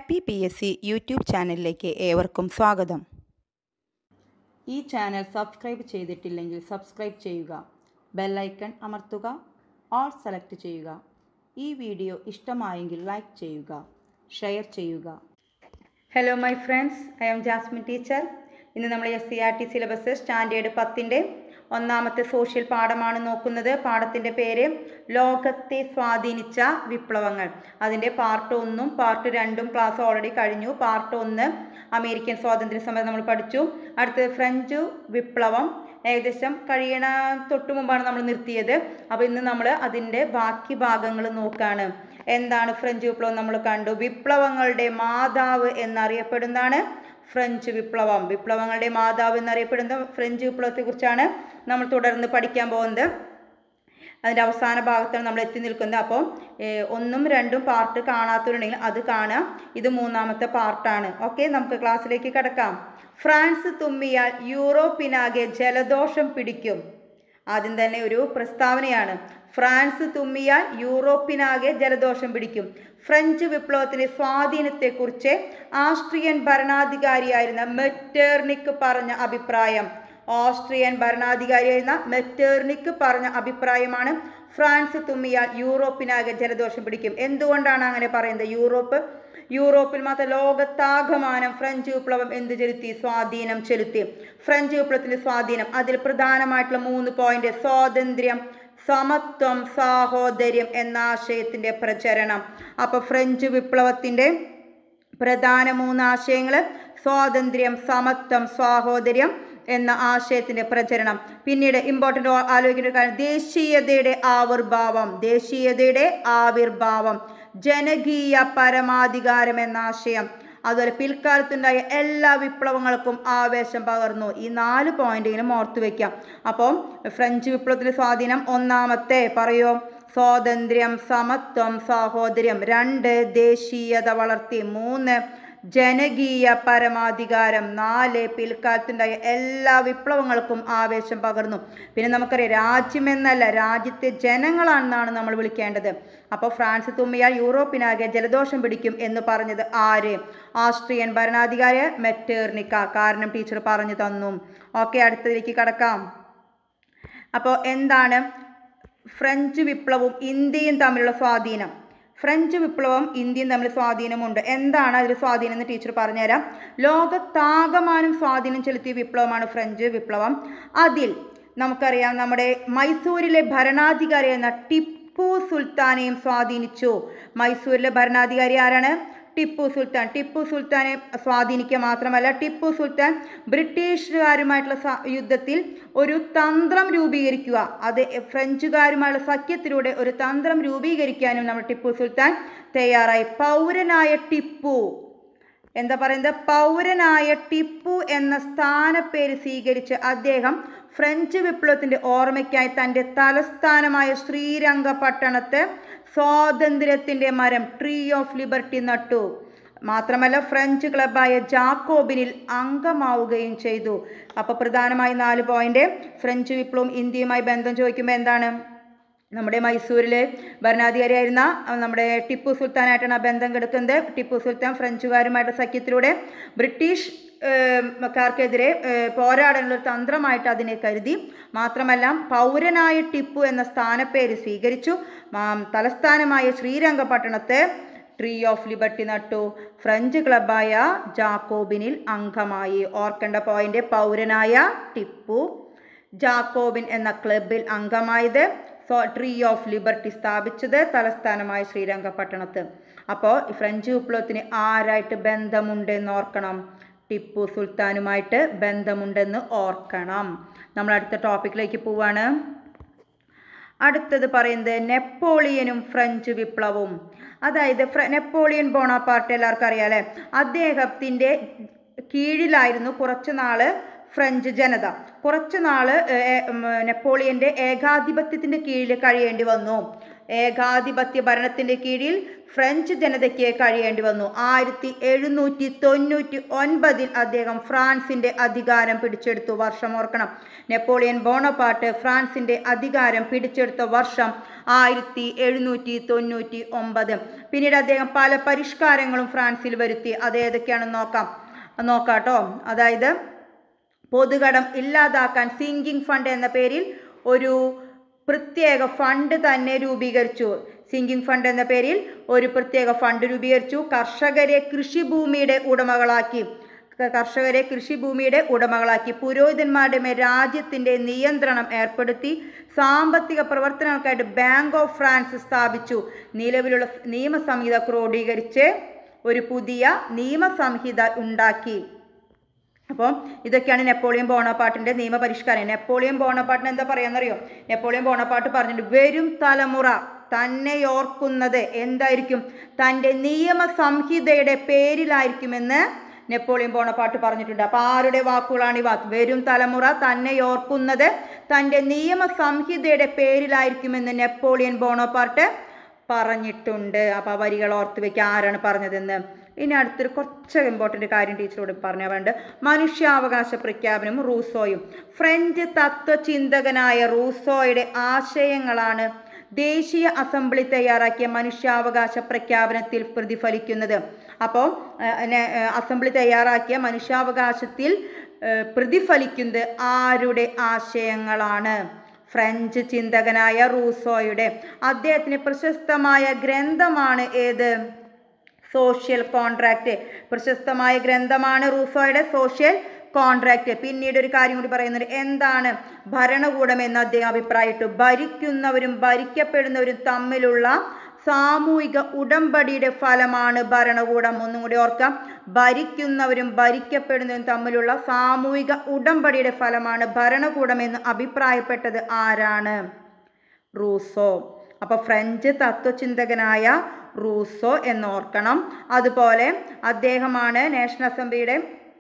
happy P S C YouTube ചാനലിലേക്ക് ഏവർക്കും സ്വാഗതം ഈ ചാനൽ സബ്സ്ക്രൈബ് ചെയ്തിട്ടില്ലെങ്കിൽ സബ്സ്ക്രൈബ് ചെയ്യുക ബെല്ലൈക്കൺ അമർത്തുക ഓൾ സെലക്ട് ചെയ്യുക ഈ വീഡിയോ ഇഷ്ടമായെങ്കിൽ ലൈക്ക് ചെയ്യുക ഷെയർ ചെയ്യുക hello my friends I am Jasmine teacher ഇന്ന് നമ്മൾ S C R T syllabus standard പത്തിൻ്റെ ഒന്നാമത്തെ സോഷ്യൽ പാഠമാണ് നോക്കുന്നത് പാഠത്തിൻ്റെ പേര് ലോകത്തെ സ്വാധീനിച്ച വിപ്ലവങ്ങൾ അതിൻ്റെ പാർട്ട് ഒന്നും പാർട്ട് രണ്ടും ക്ലാസ് ഓൾറെഡി കഴിഞ്ഞു പാർട്ട് ഒന്ന് അമേരിക്കൻ സ്വാതന്ത്ര്യ സമരം നമ്മൾ പഠിച്ചു അടുത്തത് ഫ്രഞ്ച് വിപ്ലവം ഏകദേശം കഴിയണ തൊട്ട് മുമ്പാണ് നമ്മൾ നിർത്തിയത് അപ്പോൾ ഇന്ന് നമ്മൾ അതിൻ്റെ ബാക്കി ഭാഗങ്ങൾ നോക്കുകയാണ് എന്താണ് ഫ്രഞ്ച് വിപ്ലവം നമ്മൾ കണ്ടു വിപ്ലവങ്ങളുടെ മാതാവ് എന്നറിയപ്പെടുന്നതാണ് ഫ്രഞ്ച് വിപ്ലവം വിപ്ലവങ്ങളുടെ മാതാവ് എന്നറിയപ്പെടുന്ന ഫ്രഞ്ച് വിപ്ലവത്തെക്കുറിച്ചാണ് നമ്മൾ തുടർന്ന് പഠിക്കാൻ പോകുന്നത് അതിൻ്റെ അവസാന ഭാഗത്താണ് നമ്മൾ എത്തി നിൽക്കുന്നത് അപ്പോൾ ഒന്നും രണ്ടും പാർട്ട് കാണാത്തവരുണ്ടെങ്കിൽ അത് കാണാം ഇത് മൂന്നാമത്തെ പാർട്ടാണ് ഓക്കെ നമുക്ക് ക്ലാസ്സിലേക്ക് കിടക്കാം ഫ്രാൻസ് തുമ്മിയാൽ യൂറോപ്പിനാകെ ജലദോഷം പിടിക്കും ആദ്യം തന്നെ ഒരു പ്രസ്താവനയാണ് ഫ്രാൻസ് തുമ്മിയാൽ യൂറോപ്പിനാകെ ജലദോഷം പിടിക്കും ഫ്രഞ്ച് വിപ്ലവത്തിന്റെ സ്വാധീനത്തെക്കുറിച്ച് ആസ്ട്രിയൻ ഭരണാധികാരിയായിരുന്ന മെറ്റേർണിക് പറഞ്ഞ അഭിപ്രായം ഓസ്ട്രിയൻ ഭരണാധികാരിയായിരുന്ന മെറ്റേർണിക് പറഞ്ഞ അഭിപ്രായമാണ് ഫ്രാൻസ് തുമ്മിയാൽ യൂറോപ്പിനാകെ ജലദോഷം പിടിക്കും എന്തുകൊണ്ടാണ് അങ്ങനെ പറയുന്നത് യൂറോപ്പ് യൂറോപ്പിൽ മാത്രം ലോകത്താകമാനം ഫ്രഞ്ച് വിപ്ലവം എന്ത് ചെലുത്തി സ്വാധീനം ചെലുത്തി ഫ്രഞ്ച് വിപ്ലവത്തിന്റെ സ്വാധീനം അതിൽ പ്രധാനമായിട്ടുള്ള മൂന്ന് പോയിന്റ് സ്വാതന്ത്ര്യം സമത്വം സാഹോദര്യം എന്ന ആശയത്തിന്റെ പ്രചരണം അപ്പൊ ഫ്രഞ്ച് വിപ്ലവത്തിന്റെ പ്രധാന മൂന്ന് ആശയങ്ങൾ സ്വാതന്ത്ര്യം സമത്വം സാഹോദര്യം എന്ന ആശയത്തിന്റെ പ്രചരണം പിന്നീട് ഇമ്പോർട്ടൻ്റ് ആലോചിക്കേണ്ട കാര്യം ദേശീയതയുടെ ആവിർഭാവം ദേശീയതയുടെ ആവിർഭാവം ജനകീയ പരമാധികാരം എന്ന ആശയം അതുപോലെ പിൽക്കാലത്തുണ്ടായ എല്ലാ വിപ്ലവങ്ങൾക്കും ആവേശം പകർന്നു ഈ നാല് പോയിന്റിനും ഓർത്തു വെക്കാം അപ്പം ഫ്രഞ്ച് വിപ്ലവത്തിന്റെ സ്വാധീനം ഒന്നാമത്തെ പറയോ സ്വാതന്ത്ര്യം സമത്വം സാഹോദര്യം രണ്ട് ദേശീയത വളർത്തി മൂന്ന് ജനകീയ പരമാധികാരം നാല് പിൽക്കാലത്തുണ്ടായ എല്ലാ വിപ്ലവങ്ങൾക്കും ആവേശം പകർന്നു പിന്നെ നമുക്കറിയാം രാജ്യമെന്നല്ല രാജ്യത്തെ ജനങ്ങളാണെന്നാണ് നമ്മൾ വിളിക്കേണ്ടത് അപ്പോൾ ഫ്രാൻസ് തുമ്മിയാൽ യൂറോപ്പിനാകെ ജലദോഷം പിടിക്കും എന്ന് പറഞ്ഞത് ആര് ആസ്ട്രിയൻ ഭരണാധികാരി മെറ്റേർണിക്ക കാരണം ടീച്ചർ പറഞ്ഞു തന്നു ഓക്കെ അടുത്തതിലേക്ക് കടക്കാം അപ്പോൾ എന്താണ് ഫ്രഞ്ച് വിപ്ലവവും ഇന്ത്യയും തമ്മിലുള്ള സ്വാധീനം ഫ്രഞ്ച് വിപ്ലവം ഇന്ത്യയും തമ്മിൽ സ്വാധീനമുണ്ട് എന്താണ് അതിൽ സ്വാധീനം എന്ന് ടീച്ചർ പറഞ്ഞുതരാം ലോകത്താകമാനം സ്വാധീനം ചെലുത്തിയ വിപ്ലവമാണ് ഫ്രഞ്ച് വിപ്ലവം അതിൽ നമുക്കറിയാം നമ്മുടെ മൈസൂരിലെ ഭരണാധികാരി എന്ന ടിപ്പു സുൽത്താനെയും സ്വാധീനിച്ചു മൈസൂരിലെ ഭരണാധികാരി ആരാണ് ടിപ്പു സുൽത്താൻ ടിപ്പു സുൽത്താനെ സ്വാധീനിക്കുക മാത്രമല്ല ടിപ്പു സുൽത്താൻ ബ്രിട്ടീഷുകാരുമായിട്ടുള്ള യുദ്ധത്തിൽ ഒരു തന്ത്രം രൂപീകരിക്കുക അത് ഫ്രഞ്ചുകാരുമായുള്ള സഖ്യത്തിലൂടെ ഒരു തന്ത്രം രൂപീകരിക്കാനും നമ്മൾ ടിപ്പു സുൽത്താൻ തയ്യാറായി പൗരനായ ടിപ്പു എന്താ പറയുന്നത് പൗരനായ ടിപ്പു എന്ന സ്ഥാനപ്പേര് സ്വീകരിച്ച് അദ്ദേഹം ഫ്രഞ്ച് വിപ്ലവത്തിന്റെ ഓർമ്മയ്ക്കായി തൻ്റെ തലസ്ഥാനമായ ശ്രീരംഗപട്ടണത്ത് സ്വാതന്ത്ര്യത്തിന്റെ മരം ട്രീ ഓഫ് ലിബർട്ടി നട്ടു മാത്രമല്ല ഫ്രഞ്ച് ക്ലബായ ജാക്കോബിനിൽ അംഗമാവുകയും ചെയ്തു അപ്പോൾ പ്രധാനമായി നാല് പോയിന്റ് ഫ്രഞ്ച് വിപ്ലവം ഇന്ത്യയുമായി ബന്ധം ചോദിക്കുമ്പോൾ എന്താണ് നമ്മുടെ മൈസൂരിലെ ഭരണാധികാരിയായിരുന്ന നമ്മുടെ ടിപ്പു സുൽത്താനായിട്ടാണ് ആ ബന്ധം കിടക്കുന്നത് ടിപ്പു സുൽത്താൻ ഫ്രഞ്ചുകാരുമായിട്ട് സഖ്യത്തിലൂടെ ബ്രിട്ടീഷ് ക്കാർക്കെതിരെ പോരാടാനുള്ള ഒരു തന്ത്രമായിട്ട് അതിനെ കരുതി മാത്രമല്ല പൗരനായ ടിപ്പു എന്ന സ്ഥാനപ്പേര് സ്വീകരിച്ചു തലസ്ഥാനമായ ശ്രീരംഗപട്ടണത്തെ ട്രീ ഓഫ് ലിബർട്ടി നട്ടു ഫ്രഞ്ച് ക്ലബായ ജാക്കോബിനിൽ അംഗമായി ഓർക്കേണ്ട പോയിന്റ് പൗരനായ ടിപ്പു ജാക്കോബിൻ എന്ന ക്ലബിൽ അംഗമായത് ട്രീ ഓഫ് ലിബർട്ടി സ്ഥാപിച്ചത് തലസ്ഥാനമായ ശ്രീരംഗപട്ടണത്ത് അപ്പോൾ ഫ്രഞ്ച് വിപ്ലവത്തിന് ആരായിട്ട് ബന്ധമുണ്ടെന്ന് ഓർക്കണം ടിപ്പു സുൽത്താനുമായിട്ട് ബന്ധമുണ്ടെന്ന് ഓർക്കണം നമ്മൾ അടുത്ത ടോപ്പിക്കിലേക്ക് പോവാണ് അടുത്തത് പറയുന്നത് നെപ്പോളിയനും ഫ്രഞ്ച് വിപ്ലവവും അതായത് നെപ്പോളിയൻ ബോണാപ്പാർട്ട് എല്ലാവർക്കും അറിയാം അല്ലേ അദ്ദേഹത്തിൻ്റെ കീഴിലായിരുന്നു കുറച്ച് നാള് ഫ്രഞ്ച് ജനത കുറച്ചു നാള് ഏ- ഉം, നെപ്പോളിയന്റെ ഏകാധിപത്യത്തിന്റെ കീഴിൽ കഴിയേണ്ടി വന്നു ഏകാധിപത്യ ഭരണത്തിന്റെ കീഴിൽ ഫ്രഞ്ച് ജനതയ്ക്ക് കഴിയേണ്ടി വന്നു ആയിരത്തി എഴുന്നൂറ്റി തൊണ്ണൂറ്റി ഒൻപതിൽ അദ്ദേഹം ഫ്രാൻസിന്റെ അധികാരം പിടിച്ചെടുത്തു വർഷം ഓർക്കണം നെപ്പോളിയൻ ബോണപ്പാട്ട് ഫ്രാൻസിന്റെ അധികാരം പിടിച്ചെടുത്ത വർഷം ആയിരത്തി എഴുന്നൂറ്റി തൊണ്ണൂറ്റി ഒമ്പത് പിന്നീട് അദ്ദേഹം പല പരിഷ്കാരങ്ങളും ഫ്രാൻസിൽ വരുത്തി അത് ഏതൊക്കെയാണെന്ന് നോക്കാം നോക്കാട്ടോ അതായത് പൊതുകടം ഇല്ലാതാക്കാൻ സിങ്കിങ് ഫണ്ട് എന്ന പേരിൽ ഒരു പ്രത്യേക ഫണ്ട് തന്നെ രൂപീകരിച്ചു സിങ്കിങ് ഫണ്ട് എന്ന പേരിൽ ഒരു പ്രത്യേക ഫണ്ട് രൂപീകരിച്ചു കർഷകരെ കൃഷിഭൂമിയുടെ ഉടമകളാക്കി ക- കർഷകരെ കൃഷിഭൂമിയുടെ ഉടമകളാക്കി പുരോഹിതന്മാരുടെ മേൽ രാജ്യത്തിന്റെ നിയന്ത്രണം ഏർപ്പെടുത്തി സാമ്പത്തിക പ്രവർത്തനങ്ങൾക്കായിട്ട് ബാങ്ക് ഓഫ് ഫ്രാൻസ് സ്ഥാപിച്ചു നിലവിലുള്ള നിയമസംഹിത ക്രോഡീകരിച്ച് ഒരു പുതിയ നിയമസംഹിത ഉണ്ടാക്കി അപ്പോൾ ഇതൊക്കെയാണ് നെപ്പോളിയൻ ബോണപ്പാട്ടിന്റെ നിയമപരിഷ്കാരം നെപ്പോളിയൻ ബോണപ്പാട്ടിന് എന്താ പറയാന്നറിയോ നെപ്പോളിയൻ ബോണപ്പാട്ട് പറഞ്ഞിട്ടുണ്ട് വരും തലമുറ തന്നെ ഓർക്കുന്നത് എന്തായിരിക്കും തൻ്റെ നിയമസംഹിതയുടെ പേരിലായിരിക്കുമെന്ന് നെപ്പോളിയൻ ബോണപ്പാട്ട് പറഞ്ഞിട്ടുണ്ട് അപ്പൊ ആരുടെ വാക്കുകളാണ് ഈ വാക്ക് വരും തലമുറ തന്നെ ഓർക്കുന്നത് തൻ്റെ നിയമസംഹിതയുടെ പേരിലായിരിക്കുമെന്ന് നെപ്പോളിയൻ ബോണപ്പാട്ട് പറഞ്ഞിട്ടുണ്ട് അപ്പോൾ ആ വരികൾ ഓർത്ത് വെക്കുക ആരാണ് പറഞ്ഞതെന്ന് ഇനി അടുത്തൊരു കുറച്ച് ഇമ്പോർട്ടൻ്റ് കാര്യം ടീച്ചറോട് പറഞ്ഞു വേണ്ട മനുഷ്യാവകാശ പ്രഖ്യാപനം റൂസോയും ഫ്രഞ്ച് തത്വചിന്തകനായ റൂസോയുടെ ആശയങ്ങളാണ് ദേശീയ അസംബ്ലി തയ്യാറാക്കിയ മനുഷ്യാവകാശ പ്രഖ്യാപനത്തിൽ പ്രതിഫലിക്കുന്നത് അപ്പോൾ അസംബ്ലി തയ്യാറാക്കിയ മനുഷ്യാവകാശത്തിൽ ഏഹ്, പ്രതിഫലിക്കുന്നത് ആരുടെ ആശയങ്ങളാണ് ഫ്രഞ്ച് ചിന്തകനായ റൂസോയുടെ അദ്ദേഹത്തിന് പ്രശസ്തമായ ഗ്രന്ഥമാണ് ഏത് സോഷ്യൽ കോൺട്രാക്റ്റ് പ്രശസ്തമായ ഗ്രന്ഥമാണ് റൂസോയുടെ സോഷ്യൽ കോൺട്രാക്റ്റ് പിന്നീട് ഒരു കാര്യം കൂടി പറയുന്നത് എന്താണ് ഭരണകൂടം എന്ന് അദ്ദേഹം അഭിപ്രായപ്പെട്ടു ഭരിക്കുന്നവരും ഭരിക്കപ്പെടുന്നവരും തമ്മിലുള്ള സാമൂഹിക ഉടമ്പടിയുടെ ഫലമാണ് ഭരണകൂടം ഒന്നും കൂടി ഓർക്കാം ഭരിക്കുന്നവരും ഭരിക്കപ്പെടുന്നവരും തമ്മിലുള്ള സാമൂഹിക ഉടമ്പടിയുടെ ഫലമാണ് ഭരണകൂടം എന്ന് അഭിപ്രായപ്പെട്ടത് ആരാണ് റൂസോ അപ്പൊ ഫ്രഞ്ച് തത്വചിന്തകനായ റൂസോ എന്ന് ഓർക്കണം അതുപോലെ അദ്ദേഹമാണ് നാഷണൽ അസംബ്ലിയുടെ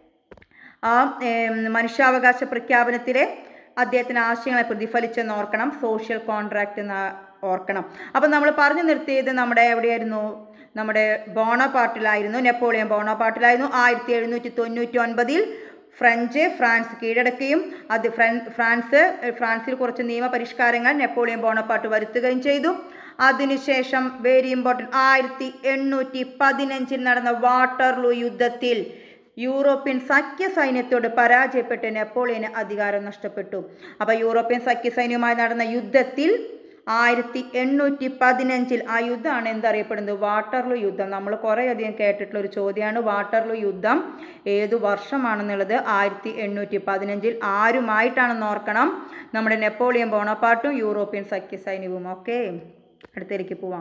ആ ഏം, മനുഷ്യാവകാശ പ്രഖ്യാപനത്തിലെ അദ്ദേഹത്തിന് ആശയങ്ങളെ പ്രതിഫലിച്ചെന്ന് ഓർക്കണം സോഷ്യൽ കോൺട്രാക്റ്റ് എന്ന് ഓർക്കണം അപ്പം നമ്മൾ പറഞ്ഞു നിർത്തിയത് നമ്മുടെ എവിടെയായിരുന്നു നമ്മുടെ ബോണപാട്ടിലായിരുന്നു നെപ്പോളിയൻ ബോണപാട്ടിലായിരുന്നു ആയിരത്തി എഴുന്നൂറ്റി തൊണ്ണൂറ്റി ഒൻപതിൽ ഫ്രഞ്ച് ഫ്രാൻസ് കീഴടക്കുകയും അത് ഫ്രൻ- ഫ്രാൻസ് ഫ്രാൻസിൽ കുറച്ച് നിയമപരിഷ്കാരങ്ങൾ നെപ്പോളിയൻ ബോണപ്പാട്ട് വരുത്തുകയും ചെയ്തു അതിനുശേഷം വെരി ഇമ്പോർട്ടൻറ്റ് ആയിരത്തി എണ്ണൂറ്റി പതിനഞ്ചിൽ നടന്ന വാട്ടർലൂ യുദ്ധത്തിൽ യൂറോപ്യൻ സഖ്യ സൈന്യത്തോട് പരാജയപ്പെട്ട് നെപ്പോളിയന് അധികാരം നഷ്ടപ്പെട്ടു അപ്പോൾ യൂറോപ്യൻ സഖ്യ സൈന്യവുമായി നടന്ന യുദ്ധത്തിൽ ആയിരത്തി എണ്ണൂറ്റി പതിനഞ്ചിൽ ആ യുദ്ധമാണ് എന്തറിയപ്പെടുന്നത് വാട്ടർലൂ യുദ്ധം നമ്മൾ കുറേയധികം കേട്ടിട്ടുള്ള ഒരു ചോദ്യമാണ് വാട്ടർലൂ യുദ്ധം ഏതു വർഷമാണെന്നുള്ളത് ആയിരത്തി എണ്ണൂറ്റി പതിനഞ്ചിൽ ആരുമായിട്ടാണെന്ന് ഓർക്കണം നമ്മുടെ നെപ്പോളിയൻ ബോണപ്പാട്ടും യൂറോപ്യൻ സഖ്യ സൈന്യവും ഓക്കെ അടുത്തേക്ക് പോവാം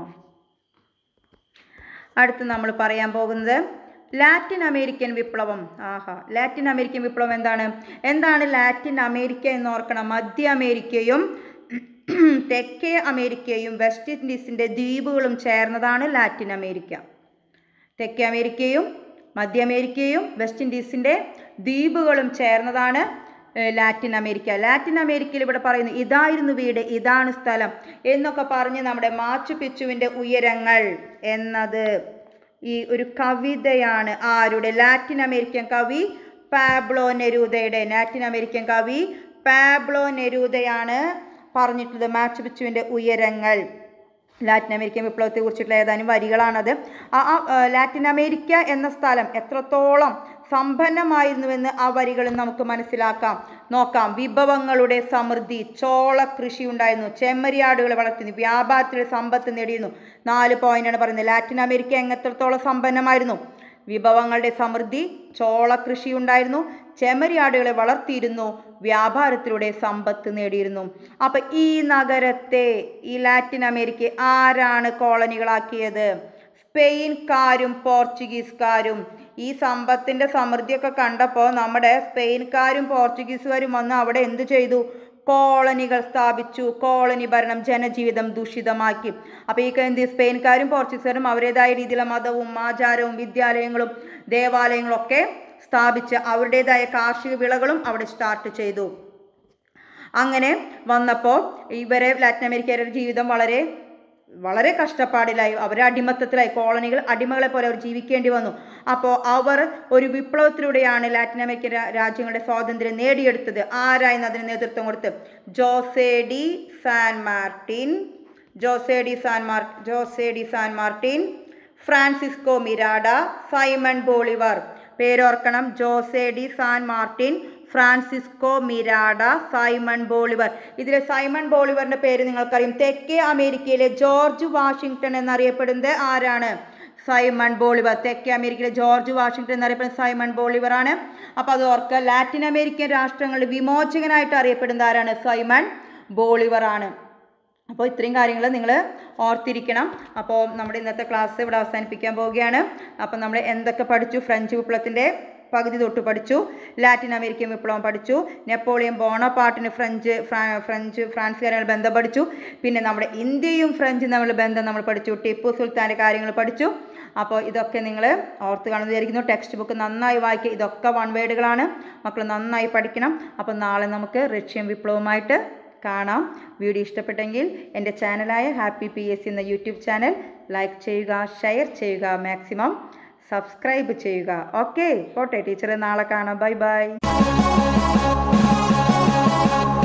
അടുത്ത് നമ്മൾ പറയാൻ പോകുന്നത് ലാറ്റിൻ അമേരിക്കൻ വിപ്ലവം ആഹാ ലാറ്റിൻ അമേരിക്കൻ വിപ്ലവം എന്താണ് എന്താണ് ലാറ്റിൻ അമേരിക്ക എന്ന് ഓർക്കണം മധ്യ അമേരിക്കയും തെക്കേ അമേരിക്കയും വെസ്റ്റ് ഇൻഡീസിൻ്റെ ദ്വീപുകളും ചേർന്നതാണ് ലാറ്റിൻ അമേരിക്ക തെക്കേ അമേരിക്കയും മധ്യ അമേരിക്കയും വെസ്റ്റ് ഇൻഡീസിൻ്റെ ദ്വീപുകളും ചേർന്നതാണ് ഏഹ്, ലാറ്റിൻ അമേരിക്ക ലാറ്റിൻ അമേരിക്കയിൽ ഇവിടെ പറയുന്നു ഇതായിരുന്നു വീട് ഇതാണ് സ്ഥലം എന്നൊക്കെ പറഞ്ഞ് നമ്മുടെ മാച്ചു പിച്ചുവിൻ്റെ ഉയരങ്ങൾ എന്നത് ഈ ഒരു കവിതയാണ് ആരുടെ ലാറ്റിൻ അമേരിക്കൻ കവി പാബ്ലോ നെരൂദയുടെ ലാറ്റിൻ അമേരിക്കൻ കവി പാബ്ലോ നെരൂദയാണ് പറഞ്ഞിട്ടുള്ളത് മാച്ചു പിച്ചുവിൻ്റെ ഉയരങ്ങൾ ലാറ്റിൻ അമേരിക്കൻ വിപ്ലവത്തെ കുറിച്ചിട്ടുള്ള ഏതാനും വരികളാണത് ആ ആ, ആ, ലാറ്റിൻ അമേരിക്ക എന്ന സ്ഥലം എത്രത്തോളം സമ്പന്നമായിരുന്നുവെന്ന് ആ വരികളിൽ നമുക്ക് മനസ്സിലാക്കാം നോക്കാം വിഭവങ്ങളുടെ സമൃദ്ധി ചോള കൃഷി ഉണ്ടായിരുന്നു ചെമ്മരിയാടുകളെ വളർത്തുന്നു വ്യാപാരത്തിലെ സമ്പത്ത് നേടിയിരുന്നു നാല് പോയിന്റാണ് പറയുന്നത് ലാറ്റിൻ അമേരിക്ക എത്രത്തോളം സമ്പന്നമായിരുന്നു വിഭവങ്ങളുടെ സമൃദ്ധി ചോള കൃഷി ഉണ്ടായിരുന്നു ചെമ്മരിയാടുകളെ വളർത്തിയിരുന്നു വ്യാപാരത്തിലൂടെ സമ്പത്ത് നേടിയിരുന്നു അപ്പൊ ഈ നഗരത്തെ ഈ ലാറ്റിൻ അമേരിക്ക ആരാണ് കോളനികളാക്കിയത് സ്പെയിൻകാരും പോർച്ചുഗീസുകാരും ഈ സമ്പത്തിന്റെ സമൃദ്ധിയൊക്കെ കണ്ടപ്പോൾ നമ്മുടെ സ്പെയിൻകാരും പോർച്ചുഗീസുകാരും വന്ന് അവിടെ എന്ത് ചെയ്തു കോളനികൾ സ്ഥാപിച്ചു കോളനി ഭരണം ജനജീവിതം ദൂഷിതമാക്കി അപ്പോൾ ഈ എന്ത് സ്പെയിൻകാരും പോർച്ചുഗീസുകാരും അവരുടേതായ രീതിയിലുള്ള മതവും ആചാരവും വിദ്യാലയങ്ങളും ദേവാലയങ്ങളും ഒക്കെ സ്ഥാപിച്ച് അവരുടേതായ കാർഷിക വിളകളും അവിടെ സ്റ്റാർട്ട് ചെയ്തു അങ്ങനെ വന്നപ്പോൾ ഇവരെ ലാറ്റിൻ അമേരിക്കയുടെ ജീവിതം വളരെ വളരെ കഷ്ടപ്പാടിലായി അവർ അടിമത്തത്തിലായി കോളനികൾ അടിമകളെ പോലെ അവർ ജീവിക്കേണ്ടി വന്നു അപ്പോൾ അവർ ഒരു വിപ്ലവത്തിലൂടെയാണ് ലാറ്റിൻ അമേരിക്കൻ രാ- രാജ്യങ്ങളുടെ സ്വാതന്ത്ര്യം നേടിയെടുത്തത് ആരായിരുന്നു അതിന് നേതൃത്വം കൊടുത്ത് Jose de San Martin Jose de San Mar Jose de San Martin Francisco Miranda Simon Bolivar പേരോർക്കണം Jose de San Martin Francisco Miranda Simon Bolivar ഇതിലെ സൈമൺ ബോളിവറിന്റെ പേര് നിങ്ങൾക്കറിയും തെക്കേ അമേരിക്കയിലെ ജോർജ് വാഷിങ്ടൺ എന്നറിയപ്പെടുന്നത് ആരാണ് സൈമൺ ബോളിവർ തെക്കേ അമേരിക്കയിലെ ജോർജ് വാഷിങ്ടൺ എന്നറിയപ്പെടുന്ന സൈമൺ ബോളിവർ ആണ് അപ്പോൾ അത് ഓർക്കുക ലാറ്റിൻ അമേരിക്കൻ രാഷ്ട്രങ്ങളുടെ വിമോചകനായിട്ട് അറിയപ്പെടുന്ന ആരാണ് സൈമൺ ബോളിവർ ആണ് അപ്പോൾ ഇത്രയും കാര്യങ്ങൾ നിങ്ങൾ ഓർത്തിരിക്കണം അപ്പോൾ നമ്മുടെ ഇന്നത്തെ ക്ലാസ് ഇവിടെ അവസാനിപ്പിക്കാൻ പോവുകയാണ് അപ്പോൾ നമ്മൾ എന്തൊക്കെ പഠിച്ചു ഫ്രഞ്ച് വിപ്ലവത്തിൻ്റെ പകുതി തൊട്ട് പഠിച്ചു ലാറ്റിൻ അമേരിക്കൻ വിപ്ലവം പഠിച്ചു നെപ്പോളിയൻ ബോണപ്പാട്ടിന് ഫ്രഞ്ച് ഫ്രാ- ഫ്രഞ്ച് ഫ്രാൻസുകാരുമായി ബന്ധം പഠിച്ചു പിന്നെ നമ്മുടെ ഇന്ത്യയും ഫ്രഞ്ചും തമ്മിൽ ബന്ധം നമ്മൾ പഠിച്ചു ടിപ്പു സുൽത്താൻ്റെ കാര്യങ്ങൾ പഠിച്ചു അപ്പോൾ ഇതൊക്കെ നിങ്ങൾ ഓർത്ത് കാണുമെന്ന് വിചാരിക്കുന്നു ടെക്സ്റ്റ് ബുക്ക് നന്നായി വായിക്കുക ഇതൊക്കെ വൺ വേർഡുകളാണ് മക്കൾ നന്നായി പഠിക്കണം അപ്പോൾ നാളെ നമുക്ക് റഷ്യൻ വിപ്ലവമായിട്ട് കാണാം വീഡിയോ ഇഷ്ടപ്പെട്ടെങ്കിൽ എൻ്റെ ചാനലായ ഹാപ്പി പി എസ് എന്ന യൂട്യൂബ് ചാനൽ ലൈക്ക് ചെയ്യുക ഷെയർ ചെയ്യുക മാക്സിമം സബ്സ്ക്രൈബ് ചെയ്യുക ഓക്കെ പോട്ടെ ടീച്ചറെ നാളെ കാണാം ബൈ ബൈ